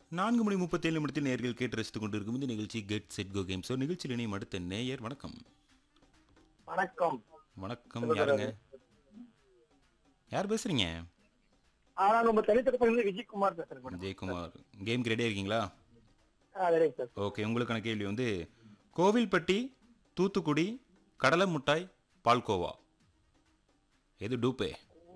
நான்கு மணி முப்பத்தேழு நிமிடத்தில் நேர்கள் கேட்டு ரசித்துக் கொண்டிருக்கும் இந்த நிகழ்ச்சி get set go game show நிகழ்ச்சியில் இணையும் அடுத்த நேயர் வணக்கம் வணக்கம் வணக்கம் யாருங்க யார் பேசுறீங்க ஆனா நம்ம தனித்திருப்பது விஜயகுமார் பேசுறேன் மேடம் ஜெயக்குமார் கேம்க்கு ரெடியாக இருக்கீங்களா ஆ ரெடி சார் ஓகே உங்களுக்கான கேள்வி வந்து கோவில்பட்டி தூத்துக்குடி கடலை முட்டாய் பால்கோவா எது டூப்பே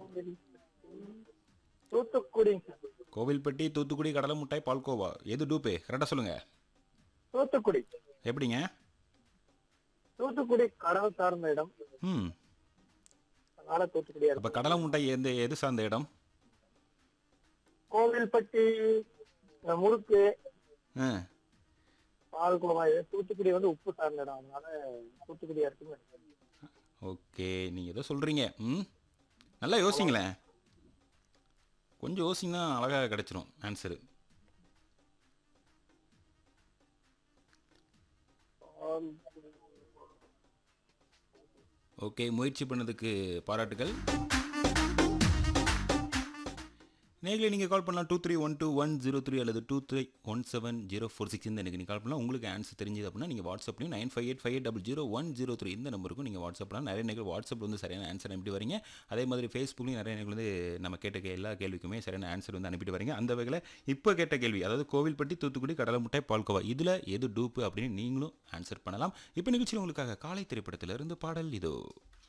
தூத்துக்குடி கோவில்பட்டி தூத்துக்குடி கடலை முட்டாய் பால்கோவா எது டூப்பே கரெக்டாக சொல்லுங்க தூத்துக்குடி எப்படிங்க தூத்துக்குடி கடல் சார்ந்த இடம் ம் அதனால தூத்துக்குடியா அப்போ இருக்கும் கடலை முட்டாய் எந்த எது சார்ந்த இடம் கோவில்பட்டி இந்த முறுக்கு ஆ பால்குளமா இது தூத்துக்குடி வந்து உப்பு சார்ந்த இடம் அதனால தூத்துக்குடியா இருக்குன்னு நினைக்கிறேன். ஓகே நீங்கள் ஏதோ சொல்கிறீங்க ம் நல்லா யோசிங்களேன் கொஞ்சம் யோசிங்கன்னா அழகாக கிடச்சிரும் ஆன்சரு ஆம். ஓகே முயற்சி பண்ணதுக்கு பாராட்டுகள் நேர்களை நீங்கள் கால் பண்ணலாம் two three one two one zero three அல்லது two three one seven zero four six இந்த எனக்கு நீங்கள் கால் பண்ணலாம் உங்களுக்கு ஆன்சர் தெரிஞ்சது அப்படின்னா நீங்கள் வாட்ஸ்அப்லையும் nine five eight five eight double zero one zero three இந்த நம்பருக்கும் நீங்கள் வாட்ஸ்அப் பண்ணலாம் நிறைய நேர்கள் வாட்ஸ்அப்பில் வந்து சரியான ஆன்சர் அனுப்பிட்டு வரீங்க அதே மாதிரி ஃபேஸ்புக்லையும் நிறைய நேர்கள் வந்து நம்ம கேட்ட கே- எல்லா கேள்விக்குமே சரியான ஆன்சர் வந்து அனுப்பிட்டு வரீங்க அந்த வகையில் இப்போ கேட்ட கேள்வி அதாவது கோவில்பட்டி தூத்துக்குடி கடலை முட்டை பால்கோவா இதில் எது டூப்பு அப்படின்னு நீங்களும் ஆன்சர் பண்ணலாம் இப்போ நிகழ்ச்சியில் உங்களுக்காக காலை திரைப்படத்திலிருந்து பாடல் இதோ